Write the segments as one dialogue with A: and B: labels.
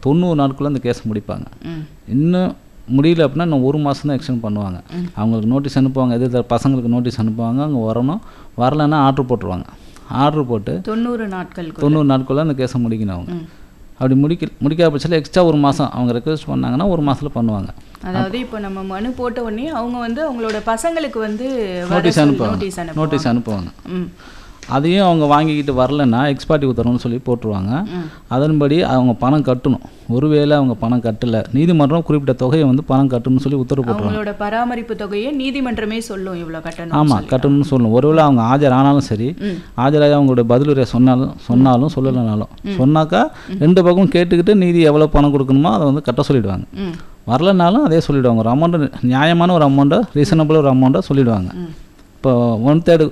A: தொண்ணூறு நாட்குள்ளே அந்த கேஸ் முடிப்பாங்க
B: ம்
A: இன்னும் முடியல அப்படின்னா இன்னும் ஒரு மாதம் தான் எக்ஸ்டெண்ட் பண்ணுவாங்க அவங்களுக்கு நோட்டீஸ் அனுப்புவாங்க எதிர் பசங்களுக்கு நோட்டீஸ் அனுப்புவாங்க அவங்க வரணும் வரலைன்னா ஆர்டர் போட்டுருவாங்க ஆர்டர் போட்டு
B: தொண்ணூறு நாட்களுக்கு
A: தொண்ணூறு நாட்குள்ளே அந்த கேஸை முடிக்கணும் அவங்க அப்படி முடிக்க முடிக்காத பட்சத்தில் எக்ஸ்ட்ரா ஒரு மாதம் அவங்க ரெக்வஸ்ட் பண்ணாங்கன்னா ஒரு மாதத்தில் பண்ணுவாங்க
B: அதாவது இப்போ நம்ம மனு போட்ட உடனே அவங்க வந்து அவங்களோட பசங்களுக்கு வந்து வர
A: நோட்டீஸ்
B: சொல்லி
A: அனுப்புவாங்க
B: நோட்டீஸ் அனுப்பு
A: நோட்டீஸ் அனுப்புவாங்க
B: ம்
A: அதையும் அவங்க வாங்கிக்கிட்டு வரலைன்னா எக்ஸ்பார்ட்டி உத்தரவுன்னு சொல்லி போட்டுருவாங்க அதன்படி அவங்க பணம் கட்டணும் ஒருவேளை அவங்க பணம் கட்டலை நீதிமன்றம் குறிப்பிட்ட தொகையை வந்து பணம் கட்டணும்னு சொல்லி உத்தரவு போட்டுருவாங்க
B: அவங்களோட பராமரிப்பு தொகையை நீதிமன்றமே சொல்லும் இவ்வளோ கட்டணும்
A: ஆமாம் கட்டணும்னு சொல்லணும் ஒருவேளை அவங்க ஆஜர் ஆனாலும் சரி
B: ம்.
A: ஆஜராகி அவங்களுடைய பதிலுரை சொன்னாலும் சொன்னாலும் சொல்லலைனாலும் சொன்னாக்கா ரெண்டு பக்கம் கேட்டுக்கிட்டு நீதி எவ்வளோ பணம் கொடுக்கணுமோ அதை வந்து கட்ட சொல்லிடுவாங்க
B: ம்
A: வரலனாலும் அதே சொல்லிடுவாங்க ஒரு அமௌண்ட்டு நியாயமான ஒரு அமௌண்ட்டை ரீசனபிள் ஒரு அமௌண்ட்டை சொல்லிடுவாங்க
B: ம்
A: இப்போ ஒன் தேர்டு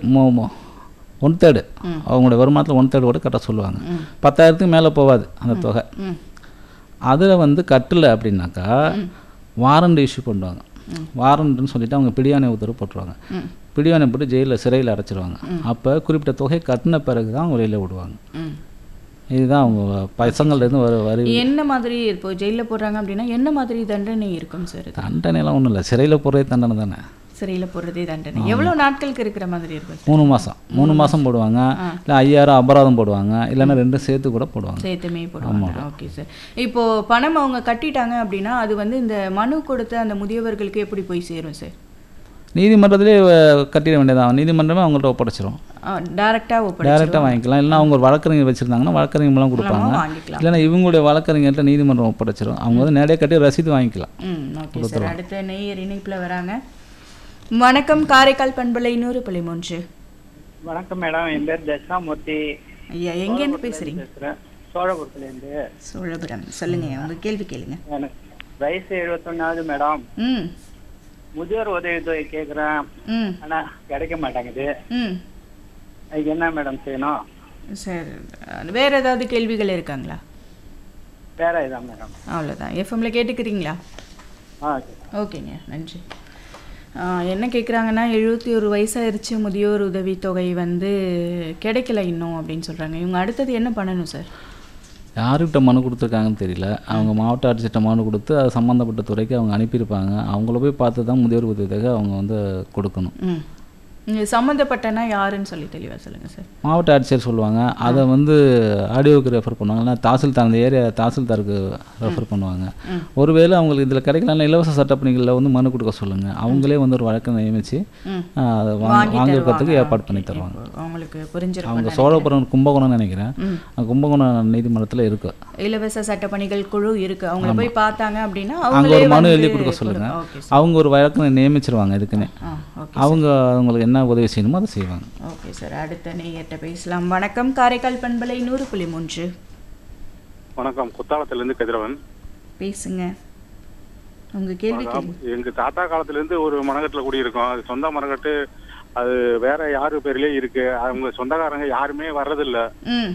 A: ஒன் தேர்டு அவங்களுடைய வருமானத்தில் ஒன் தேர்டு கூட கட்ட சொல்லுவாங்க
B: ம்.
A: பத்தாயிரத்துக்கு மேலே போகாது அந்த தொகை
B: ம்
A: அதில் வந்து கட்டலை அப்படின்னாக்கா வாரண்ட் இஷ்யூ பண்ணுவாங்க வாரண்ட்னு சொல்லிட்டு அவங்க பிடியாணை உத்தரவு போட்டுருவாங்க
B: ம்
A: பிடியாணை போட்டு ஜெயிலில் சிறையில் அடைச்சிருவாங்க அப்போ குறிப்பிட்ட தொகை கட்டின பிறகு தான் அவங்க வெளியில் விடுவாங்க
B: ம்
A: இதுதான் அவங்க பசங்கள்லேருந்து வர வரி
B: என்ன மாதிரி இப்போ ஜெயிலில் போடுறாங்க அப்படின்னா என்ன மாதிரி தண்டனை இருக்கும் சார் இது
A: தண்டனைலாம் ஒன்றும் இல்லை சிறையில் போகிறதே தண்டனை தானே
B: சிறையில் போடுறதே தண்டனை எவ்வளோ நாட்களுக்கு இருக்கிற மாதிரி இருக்கும் சார்
A: மூணு மாதம் மூணு மாதம் போடுவாங்க இல்லை ஐயாயிரம் அபராதம் போடுவாங்க இல்லைன்னா ரெண்டும் சேர்த்து கூட போடுவாங்க
B: சேர்த்துமே போடுவாங்க ஓகே சார் இப்போ பணம் அவங்க கட்டிட்டாங்க அப்படின்னா அது வந்து இந்த மனு கொடுத்த அந்த முதியவர்களுக்கு எப்படி போய் சேரும் சார்
A: நீதிமன்றத்திலே அஹ், கட்டிட வேண்டியதான் நீதிமன்றமே அவங்கள்ட்ட ஒப்படைச்சிரும்
B: டைரக்டாக ஒப்படை
A: டேரெக்டாக வாங்கிக்கலாம் இல்லைன்னா அவங்க ஒரு வழக்கறிஞர் வச்சுருந்தாங்கன்னா வழக்கறிஞர் மூலம் கொடுப்பாங்க
B: வாங்கிக்கலாம்
A: இல்லைன்னா இவங்களுடைய வழக்கறிஞர்கிட்ட நீதிமன்றம் ஒப்படைச்சிரும் அவங்க வந்து நேரடியாக கட்டி ரசீது வாங்கிக்கலாம்
B: ம் ஓகே சார் அடுத்த நெய்யர் இணைப்பில் வராங்க வணக்கம் காரைக்கால் பண்பலை நூறு பள்ளி மூன்று
C: வணக்கம் மேடம் என் பேர் தட்சாமூர்த்தி
B: ஐயா எங்கேருந்து பேசுறீங்க
C: பேசுறேன் சோழபுரத்துலேருந்து
B: சோழபுரம் சொல்லுங்க உங்க கேள்வி கேளுங்க
C: எனக்கு வயசு எழுபத்தொன்னாவது மேடம்
B: ம்
C: முதியோர் உதவித்தொகை கேட்குறேன்
B: ம்
C: ஆனா கிடைக்க மாட்டேங்குது
B: ம்
C: அதுக்கு என்ன மேடம் செய்யணும்
B: சரி வேற ஏதாவது கேள்விகள் இருக்காங்களா
C: வேற இதான் மேடம்
B: அவ்வளோதான் எஃப்எம்ல கேட்டுக்கிறீங்களா
C: ஆ
B: ஓகேங்க நன்றி ஆ, என்ன கேட்குறாங்கன்னா எழுபத்தி ஒரு வயசாயிருச்சு முதியோர் உதவித்தொகை வந்து கிடைக்கல இன்னும் அப்படின்னு சொல்கிறாங்க இவங்க அடுத்தது என்ன பண்ணணும் சார்
A: யாருக்கிட்ட மனு கொடுத்துருக்காங்கன்னு தெரியல அவங்க மாவட்ட ஆட்சியர்கிட்ட மனு கொடுத்து அது சம்மந்தப்பட்ட துறைக்கு அவங்க அனுப்பியிருப்பாங்க அவங்கள போய் பார்த்து தான் முதியோர் உதவித்தொகை அவங்க வந்து கொடுக்கணும்
B: ம் இங்கே சம்மந்தப்பட்டனா யாருன்னு சொல்லி தெளிவாக சொல்லுங்கள் சார்
A: மாவட்ட ஆட்சியர் சொல்லுவாங்க அதை வந்து ஆடியோவுக்கு ரெஃபர் பண்ணுவாங்க இல்லைன்னா தாசில்தார் அந்த ஏரியா தாசில்தாருக்கு ரெஃபர் பண்ணுவாங்க ஒருவேளை அவங்களுக்கு இதில் கிடைக்கலன்னா இலவச சட்டப்பணிகளில் வந்து மனு கொடுக்க சொல்லுங்கள் அவங்களே வந்து ஒரு வழக்கை நியமித்து
B: ம்
A: அதை வாங்கி வாங்கிக்கிறதுக்கு ஏற்பாடு பண்ணி தருவாங்க
B: அவங்களுக்கு புரிஞ்சிருக்கும்
A: அவங்க சோழபுரம் கும்பகோணம் நினைக்கிறேன் அந்த கும்பகோணம் நீதிமன்றத்தில் இருக்கு
B: இலவச சட்டப்பணிகள் குழு இருக்கு அவங்கள போய் பார்த்தாங்க அப்படின்னா
A: அங்கே
B: அவங்களே
A: ஒரு மனு
B: வந்து
A: எழுதி கொடுக்க சொல்லுங்க
B: ஓகே
A: அவங்க ஒரு வழக்கை நியமிச்சிருவாங்க இதுக்குன்னு
B: ஆ ஓகே
A: அவங்க அவங்களுக்கு என்ன உதவி செய்யணுமோ அதை செய்வாங்க
B: ஓகே சார் அடுத்த நேயர்கிட்ட பேசலாம் வணக்கம் காரைக்கால் பண்பலை நூறு புள்ளி மூன்று
D: வணக்கம் குத்தாலத்திலிருந்து கதிரவன்
B: பேசுங்க உங்க கேள்வி கேள்வி
D: எங்க தாத்தா காலத்துல இருந்து ஒரு மரகட்டுல குடியிருக்கோம் அது சொந்த மரகட்டு அது வேற யாரு பேர்லயே இருக்கு அவங்க சொந்தக்காரங்க யாருமே வர்றதில்ல
B: ம்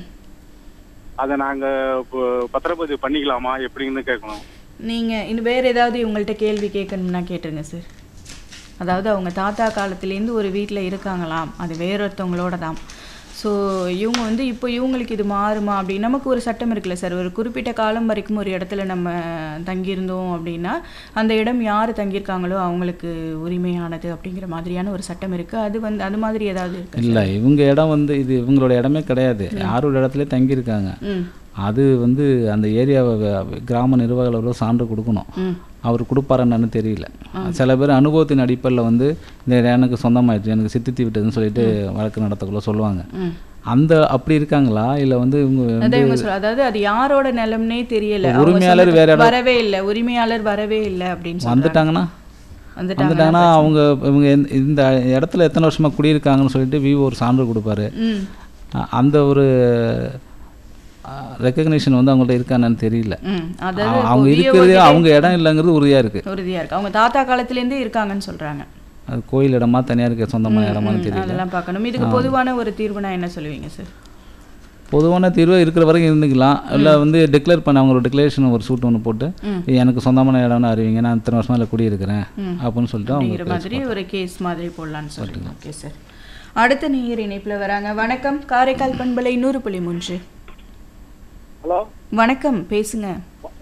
D: அதை நாங்க இப்போ பத்திரப்பதிவு பண்ணிக்கலாமா எப்படின்னு கேட்கணும்
B: நீங்க இன்னும் வேற ஏதாவது இவங்கள்ட்ட கேள்வி கேட்கணும்னா கேட்டுருங்க சார் அதாவது அவங்க தாத்தா காலத்துலேருந்து ஒரு வீட்டில் இருக்காங்களாம் அது வேறொருத்தவங்களோட தான் ஸோ இவங்க வந்து இப்போ இவங்களுக்கு இது மாறுமா அப்படி நமக்கு ஒரு சட்டம் இருக்குல்ல சார் ஒரு குறிப்பிட்ட காலம் வரைக்கும் ஒரு இடத்துல நம்ம தங்கியிருந்தோம் அப்படின்னா அந்த இடம் யார் தங்கியிருக்காங்களோ அவங்களுக்கு உரிமையானது அப்படிங்கிற மாதிரியான ஒரு சட்டம் இருக்குது அது வந்து அது மாதிரி ஏதாவது இருக்கு
A: இல்லை இவங்க இடம் வந்து இது இவங்களோட இடமே கிடையாது யாரோட இடத்துல தங்கியிருக்காங்க
B: ம்
A: அது வந்து அந்த ஏரியாவை வ- கிராம நிர்வாகிகள் சான்று கொடுக்கணும்
B: ம்
A: அவர் கொடுப்பாரு என்னன்னு தெரியல சில பேர் அனுபவத்தின் அடிப்படையில் வந்து இந்த இடம் எனக்கு சொந்தமாயிடுச்சு எனக்கு சித்தித்தி விட்டதுன்னு சொல்லிட்டு வழக்கு நடத்தக்குள்ள சொல்லுவாங்க
B: ம்
A: அந்த அப்படி இருக்காங்களா இல்லை வந்து இவங்க
B: அதான் இவங்க சொல்ல அதாவது அது யாரோட நிலம்னே தெரியல அவங்க
A: உரிமையாளர்
B: சொன்னது
A: வேற இடம்
B: வரவே இல்லை உரிமையாளர் வரவே இல்லை அப்படின்னு சொல்றாங்க
A: வந்துட்டாங்கன்னா
B: வந்துட்டாங்க
A: வந்துட்டாங்கன்னா அவங்க இவங்க எந்த- இந்த இடத்துல எத்தனை வருஷமா குடியிருக்காங்கன்னு சொல்லிட்டு விவோ ஒரு சான்று கொடுப்பாரு
B: ம்
A: அ- அந்த ஒரு ரெக்கக்னிஷன் வந்து அவங்கள்ட்ட இருக்கான்னு தெரியல
B: ம் அதாவது
A: அவ- அவங்க இருக்கிறதே அவங்க இடம் இல்லைங்கிறது உறுதியா இருக்கு
B: உறுதியா இருக்கு அவங்க தாத்தா காலத்திலேருந்தே இருக்காங்கன்னு சொல்றாங்க
A: அது கோயில் இடமா தனியாருக்கு சொந்தமான இடமான்னு தெரியல
B: அதெல்லாம் பார்க்கணும் இதுக்கு பொதுவான ஒரு தீர்வுனா என்ன சொல்லுவீங்க சார்
A: பொதுவான தீர்வு இருக்கிற வரைக்கும் இருந்துக்கலாம் இல்லை வந்து டிக்ளேர் பண்ண அவங்களோட டிக்ளரேஷன் ஒரு சூட் ஒன்று போட்டு
B: ம்.
A: எனக்கு சொந்தமான இடம்னு அறிவிங்க நான் இத்தனை வருஷமா இல்லை குடியிருக்கிறேன்
B: ம்.
A: அப்படின்னு சொல்லிட்டு அவங்க
B: அப்படிங்கிற மாதிரி ஒரு கேஸ் மாதிரி போடலான்னு சொல்றீங்க ஓகே சார் அடுத்த நேயர் இணைப்புல வராங்க வணக்கம் காரைக்கால் பண்பலை நூறு புள்ளி மூன்று
C: ஹலோ
B: வணக்கம் பேசுங்க